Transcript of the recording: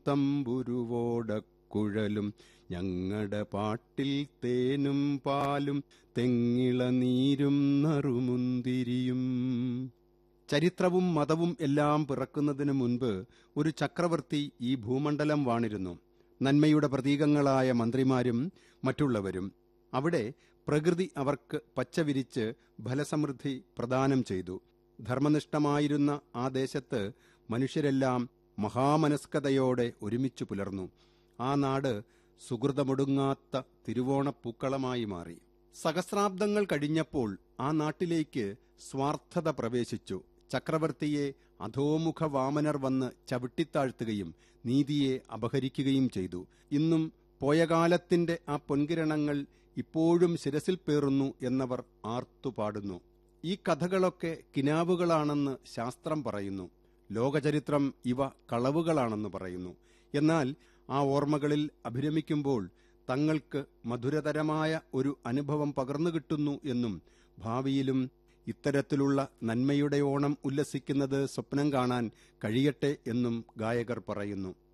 തമ്പുരുവോടക്കുഴലും ഞങ്ങടെ പാട്ടിൽ തേനും പാലും തെങ്ങിളനീരും നറുമുന്തിരിയും ചരിത്രവും മതവും എല്ലാം പിറക്കുന്നതിനു മുൻപ് ഒരു ചക്രവർത്തി ഈ ഭൂമണ്ഡലം വാണിരുന്നു നന്മയുടെ പ്രതീകങ്ങളായ മന്ത്രിമാരും മറ്റുള്ളവരും അവിടെ പ്രകൃതി അവർക്ക് പച്ചവിരിച്ച് ഫലസമൃദ്ധി പ്രദാനം ചെയ്തു ധർമ്മനിഷ്ഠമായിരുന്ന ആ ദേശത്ത് മനുഷ്യരെല്ലാം മഹാമനസ്കതയോടെ ഒരുമിച്ചു പുലർന്നു ആ നാട് സുഹൃതമൊടുങ്ങാത്ത തിരുവോണപ്പൂക്കളമായി മാറി സഹസ്രാബ്ദങ്ങൾ കഴിഞ്ഞപ്പോൾ ആ നാട്ടിലേക്ക് സ്വാർത്ഥത പ്രവേശിച്ചു ചക്രവർത്തിയെ അധോമുഖ വാമനർ വന്ന് ചവിട്ടിത്താഴ്ത്തുകയും നീതിയെ അപഹരിക്കുകയും ചെയ്തു ഇന്നും പോയ കാലത്തിന്റെ ആ പൊൻകിരണങ്ങൾ ഇപ്പോഴും ശിരസിൽ പേറുന്നു എന്നവർ ആർത്തുപാടുന്നു ഈ കഥകളൊക്കെ കിനാവുകളാണെന്ന് ശാസ്ത്രം പറയുന്നു ലോകചരിത്രം ഇവ കളവുകളാണെന്ന് പറയുന്നു എന്നാൽ ആ ഓർമ്മകളിൽ അഭിരമിക്കുമ്പോൾ തങ്ങൾക്ക് മധുരതരമായ ഒരു അനുഭവം പകർന്നു കിട്ടുന്നു എന്നും ഭാവിയിലും ഇത്തരത്തിലുള്ള നന്മയുടെ ഓണം ഉല്ലസിക്കുന്നത് സ്വപ്നം കാണാൻ കഴിയട്ടെ എന്നും ഗായകർ പറയുന്നു